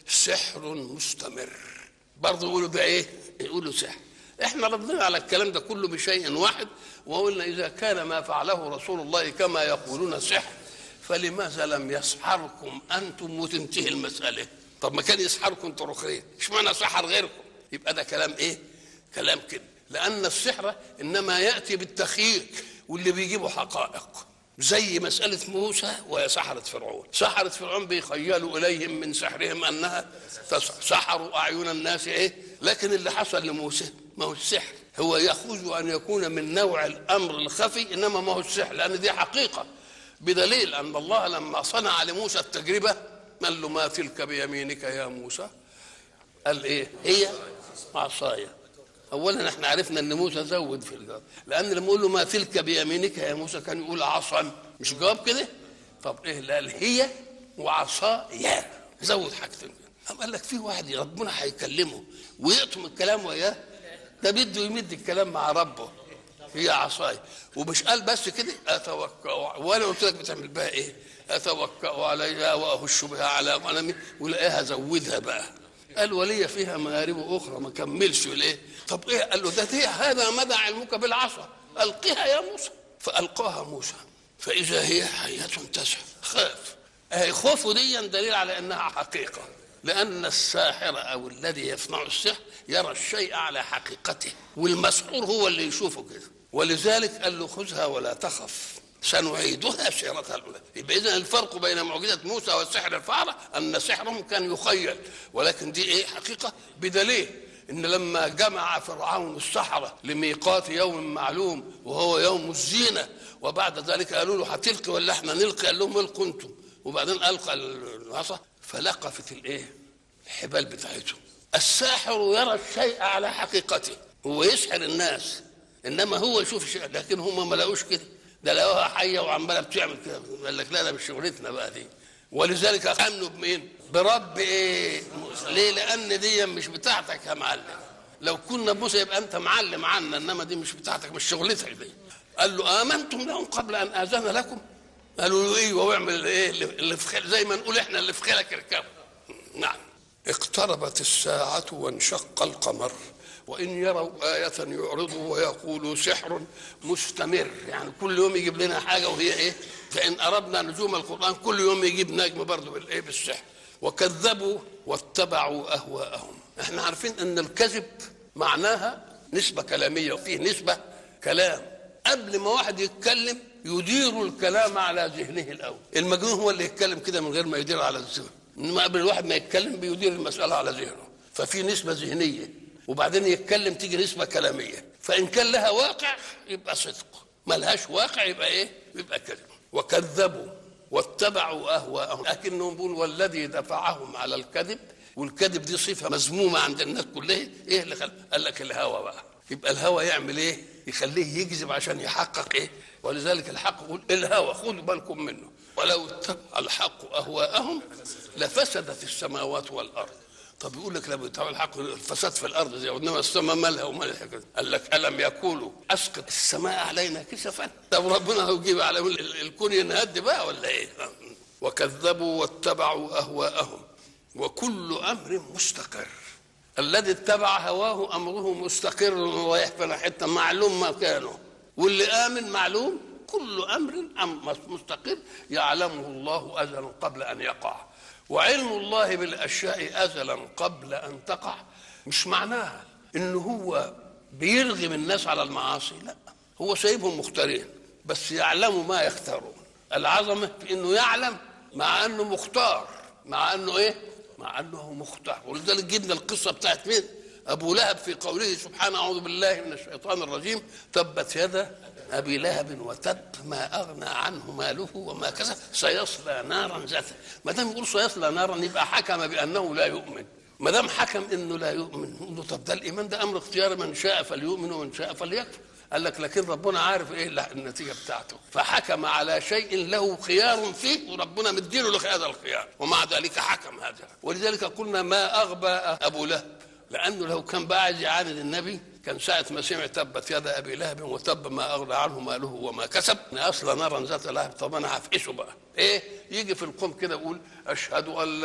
سحر مستمر برضه يقولوا ده ايه يقولوا سحر احنا ردنا على الكلام ده كله بشيء واحد وقلنا اذا كان ما فعله رسول الله كما يقولون سحر فلماذا لم يسحركم انتم وتنتهي المساله طب ما كان يسحركم طرقيا اشمعنى سحر غيركم يبقى ده كلام ايه كلام كده لان السحر انما ياتي بالتخييل واللي بيجيبوا حقائق زي مسألة موسى وسحرة فرعون سحرة فرعون بيخيلوا إليهم من سحرهم أنها تسحر سحروا أعين الناس إيه لكن اللي حصل لموسى ما هو السحر هو يخوز أن يكون من نوع الأمر الخفي إنما ما هو السحر لأن دي حقيقة بدليل أن الله لما صنع لموسى التجربة قال له ما تلك بيمينك يا موسى قال إيه هي عصايا اولا احنا عرفنا ان موسى زود في الجواب لان لما يقول له ما تلك بيمينك يا موسى كان يقول عصا مش جواب كده طب ايه لا هي وعصايا زود حاجتين قام قال لك في واحد ربنا هيكلمه ويقطم الكلام وياه ده بده يمد الكلام مع ربه هي عصاي ومش قال بس كده اتوكا وانا قلت لك بتعمل بها ايه اتوكا عليها واهش بها على غنمي ولاقيها زودها بقى قال ولي فيها مآرب أخرى ما كملش ليه طب إيه قال له ده دي هذا مدى علمك بالعصا ألقها يا موسى فألقاها موسى فإذا هي حية تسعى خاف أي خوفه دي دليل على أنها حقيقة لأن الساحر أو الذي يصنع السحر يرى الشيء على حقيقته والمسحور هو اللي يشوفه كده ولذلك قال له خذها ولا تخف سنعيدها سيرتها الاولى يبقى اذا الفرق بين معجزه موسى والسحر الفاره ان سحرهم كان يخيل ولكن دي ايه حقيقه بدليل ان لما جمع فرعون السحره لميقات يوم معلوم وهو يوم الزينه وبعد ذلك قالوا له هتلقي ولا احنا نلقي قال لهم القوا انتم وبعدين القى العصا فلقفت الايه الحبال بتاعتهم الساحر يرى الشيء على حقيقته هو يسحر الناس انما هو يشوف الشيء لكن هم ما لقوش كده ده لقوها حيه وعماله بتعمل كده قال لك لا ده مش شغلتنا بقى دي ولذلك امنوا بمين؟ برب ايه؟ ليه؟ لان دي مش بتاعتك يا معلم لو كنا موسى يبقى انت معلم عنا انما دي مش بتاعتك مش شغلتك دي قال له امنتم لهم قبل ان اذن لكم؟ قالوا له ايوه واعمل ايه اللي في خير زي ما نقول احنا اللي في خيرك اركبوا نعم اقتربت الساعة وانشق القمر وإن يروا آية يعرضوا ويقولوا سحر مستمر يعني كل يوم يجيب لنا حاجة وهي إيه فإن أردنا نجوم القرآن كل يوم يجيب نجم برضه بالإيه بالسحر وكذبوا واتبعوا أهواءهم احنا عارفين أن الكذب معناها نسبة كلامية وفيه نسبة كلام قبل ما واحد يتكلم يدير الكلام على ذهنه الأول المجنون هو اللي يتكلم كده من غير ما يدير على الذهن انما قبل الواحد ما يتكلم بيدير المسألة على ذهنه ففي نسبة ذهنية وبعدين يتكلم تيجي نسبة كلامية فإن كان لها واقع يبقى صدق ما لهاش واقع يبقى إيه يبقى كذب وكذبوا واتبعوا أهواءهم لكنهم بيقولوا والذي دفعهم على الكذب والكذب دي صفة مذمومة عند الناس كلها إيه اللي خل... قال لك الهوى بقى يبقى الهوى يعمل إيه يخليه يكذب عشان يحقق إيه ولذلك الحق يقول الهوى خذوا بالكم منه ولو اتبع الحق أهواءهم لفسدت السماوات والأرض طب يقول لك لما يتبع الحق الفساد في الارض زي انما السماء مالها ومال الحكايه قال لك الم يقولوا اسقط السماء علينا كسفا طب ربنا هيجيب على الكون ينهد بقى ولا ايه وكذبوا واتبعوا اهواءهم وكل امر مستقر الذي اتبع هواه امره مستقر ورايح في حته معلوم مكانه واللي امن معلوم كل امر مستقر يعلمه الله ازلا قبل ان يقع وعلم الله بالاشياء ازلا قبل ان تقع مش معناها ان هو بيرغم الناس على المعاصي لا هو سايبهم مختارين بس يعلموا ما يختارون العظمه في انه يعلم مع انه مختار مع انه ايه مع انه مختار ولذلك جبنا القصه بتاعت مين ابو لهب في قوله سبحانه اعوذ بالله من الشيطان الرجيم تبت يدا ابي لهب وتب ما اغنى عنه ماله وما كسب سيصلى نارا ذات ما دام يقول سيصلى نارا يبقى حكم بانه لا يؤمن ما دام حكم انه لا يؤمن نقول له طب ده الايمان ده امر اختياري من شاء فليؤمن ومن شاء فليكفر قال لك لكن ربنا عارف ايه النتيجه بتاعته فحكم على شيء له خيار فيه وربنا مديله له هذا الخيار ومع ذلك حكم هذا ولذلك قلنا ما اغبى ابو لهب لانه لو كان بقى عايز يعاند النبي كان ساعة ما سمع تبت يد أبي لهب وتب ما أغنى عنه ماله وما كسب أصل نارا ذات لهب طب أنا هفقسه بقى إيه يجي في القوم كده يقول أشهد أن